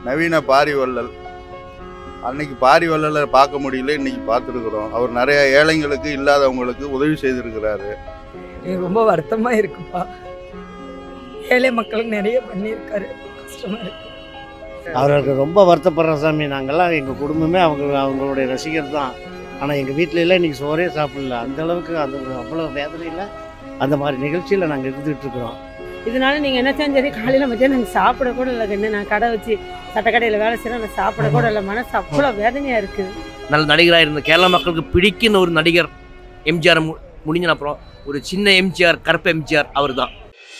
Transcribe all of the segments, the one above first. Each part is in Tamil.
நவீன பாரிவள்ளல் அன்னைக்கு பாரிவள்ளலை பார்க்க முடியல இன்னைக்கு பார்த்துருக்குறோம் அவர் நிறைய ஏழைங்களுக்கு இல்லாதவங்களுக்கு உதவி செய்திருக்கிறாரு எனக்கு ரொம்ப வருத்தமா இருக்குப்பா ஏழை மக்களுக்கு நிறைய பண்ணியிருக்காரு கஷ்டமா இருக்கு அவர்களுக்கு ரொம்ப வருத்தப்படுறோம் சாமி நாங்கள்லாம் எங்கள் குடும்பமே அவங்க அவங்களுடைய ரசிகர் தான் ஆனால் எங்கள் வீட்டில எல்லாம் இன்றைக்கி சோறே சாப்பிடல அந்த அளவுக்கு அந்த அவ்வளோ வேதனையில் அந்த மாதிரி நிகழ்ச்சியில் நாங்கள் இருந்துகிட்டு இருக்கிறோம் இதனால நீங்கள் என்ன செஞ்சது காலையில் மத்தியானம் எனக்கு சாப்பிட கூட இல்லை கண்ணு நான் கடை வச்சு சட்டக்கடையில் வேலை செய்கிறேன் நான் சாப்பிட கூட இல்லை மனசு அவ்வளோ வேதனையாக இருக்குது நல்ல நடிகராக இருந்த கேரள மக்களுக்கு பிடிக்கிற ஒரு நடிகர் எம்ஜிஆர் மு முடிஞ்சின அப்புறம் ஒரு சின்ன எம்ஜிஆர் கருப்பு எம்ஜிஆர் அவர் தான்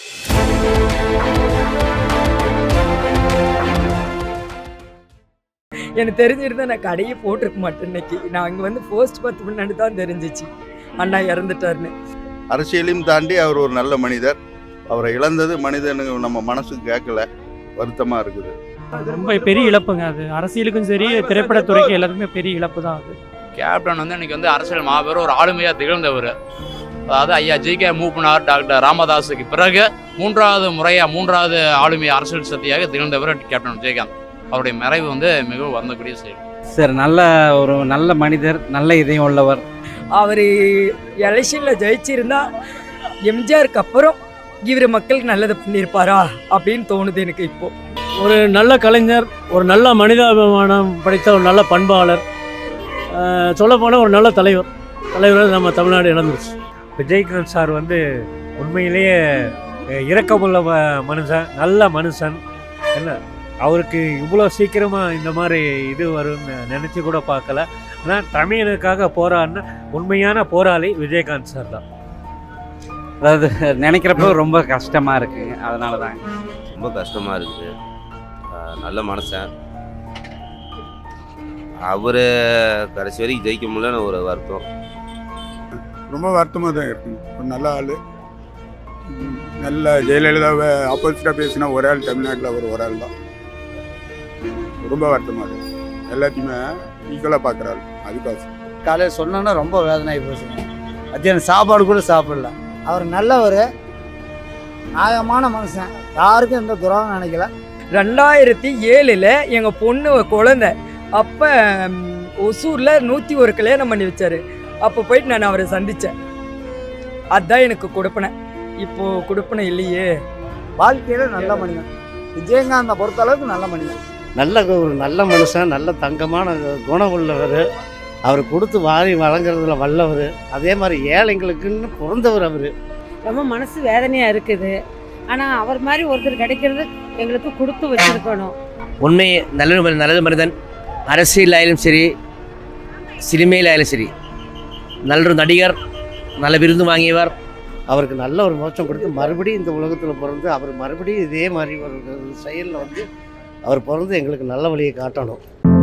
எனக்கு தெரிஞ்சிருந்தா நான் கடையை போட்டிருக்க மாட்டேன் இன்னைக்கு நான் அங்கே வந்து போஸ்ட் பார்த்து முன்னாடி தான் தெரிஞ்சிச்சு அண்ணா இறந்துட்டாருன்னு அரசியலையும் தாண்டி அவர் ஒரு நல்ல மனிதர் அவரை இழந்தது மனிதனுக்கு நம்ம மனசுக்கு கேட்கல வருத்தமாக இருக்குது ரொம்ப பெரிய இழப்புங்க அது அரசியலுக்கும் சரி திரைப்படத்துறைக்கு எல்லாத்துக்குமே பெரிய இழப்பு தான் அது கேப்டன் வந்து இன்னைக்கு வந்து அரசியல் மாபெரும் ஒரு ஆளுமையாக திகழ்ந்தவர் அதாவது ஐயா ஜி கே மூப்பனார் டாக்டர் ராமதாஸுக்கு பிறகு மூன்றாவது முறையாக மூன்றாவது ஆளுமை அரசியல் சக்தியாக திகழ்ந்தவர் கேப்டன் விஜயகாந்த் அவருடைய மறைவு வந்து மிகவும் வருந்தக்கூடிய செயல் சார் நல்ல ஒரு நல்ல மனிதர் நல்ல இதயம் உள்ளவர் அவர் எலெக்ஷனில் ஜெயிச்சிருந்தா எம்ஜிஆருக்கு அப்புறம் இவர் மக்களுக்கு நல்லது பண்ணியிருப்பாரா அப்படின்னு தோணுது எனக்கு இப்போ ஒரு நல்ல கலைஞர் ஒரு நல்ல மனிதாபிமானம் படைத்த ஒரு நல்ல பண்பாளர் சொல்லப்போனால் ஒரு நல்ல தலைவர் தலைவர் நம்ம தமிழ்நாடு இழந்துருச்சு விஜயகாந்த் சார் வந்து உண்மையிலேயே அஹ், இரக்கமுள்ள ம- மனுஷன் நல்ல மனுஷன் என்ன அவருக்கு இவ்வளோ சீக்கிரமாக இந்த மாதிரி இது வரும்னு நினச்சி கூட பார்க்கல ஆனால் தமிழனுக்காக போராடின உண்மையான போராளி விஜயகாந்த் சார் தான் அதாவது நினைக்கிறப்ப ரொம்ப கஷ்டமாக இருக்குங்க அதனால தான் ரொம்ப கஷ்டமாக இருக்குது ஆஹ் நல்ல மனுஷன் அவர் கடைசி வரைக்கும் ஜெயிக்க முடியலன்னு ஒரு வருத்தம் ரொம்ப வருத்தமாக தான் இருக்கு ஒரு நல்ல ஆள் நல்ல ஜெயலலிதாவை ஆப்போசிட்டாக பேசின ஒரே ஆள் தமிழ்நாட்டில் அவர் ஒரு ஆள் தான் ரொம்ப வருத்தமாக இருக்கு எல்லாத்தையுமே ஈக்குவலாக பார்க்குற ஆள் அதுக்காக காலையில் சொன்னோன்னா ரொம்ப வேதனையாகி போச்சுங்க மத்தியானம் சாப்பாடு கூட சாப்பிடல அவர் நல்லவர் நியாயமான மனுஷன் யாருக்கும் எந்த துரோகம் நினைக்கல ரெண்டாயிரத்தி ஏழில் எங்கள் பொண்ணு குழந்தை அப்போ ஒசூரில் நூற்றி ஒரு கல்யாணம் பண்ணி வச்சாரு அப்போ போயிட்டு நான் அவரை சந்தித்தேன் அதுதான் எனக்கு கொடுப்பனை இப்போ கொடுப்பனை இல்லையே வாழ்க்கையில் நல்ல மனிதன் விஜயகாந்தை பொறுத்த அளவுக்கு நல்ல மனிதன் நல்ல ஒரு நல்ல மனுஷன் நல்ல தங்கமான குணம் உள்ளவர் அவர் கொடுத்து வாரி வழங்குறதுல வல்லவர் அதே மாதிரி ஏழைங்களுக்குன்னு பிறந்தவர் அவர் ரொம்ப மனசு வேதனையாக இருக்குது ஆனால் அவர் மாதிரி ஒருத்தர் கிடைக்கிறது எங்களுக்கு கொடுத்து வச்சிருக்கணும் உண்மை நல்ல ம- நல்ல மனிதன் அரசியலாയാലും சரி சினிமையிலாയാലും சரி நல்ல ஒரு நடிகர் நல்ல விருது வாங்கியவர் அவருக்கு நல்ல ஒரு மோட்சம் கொடுத்து மறுபடியும் இந்த உலகத்தில் பிறந்து அவர் மறுபடியும் இதே மாதிரி ஒரு செயலில் வந்து அவர் பிறந்து எங்களுக்கு நல்ல வழியை காட்டணும்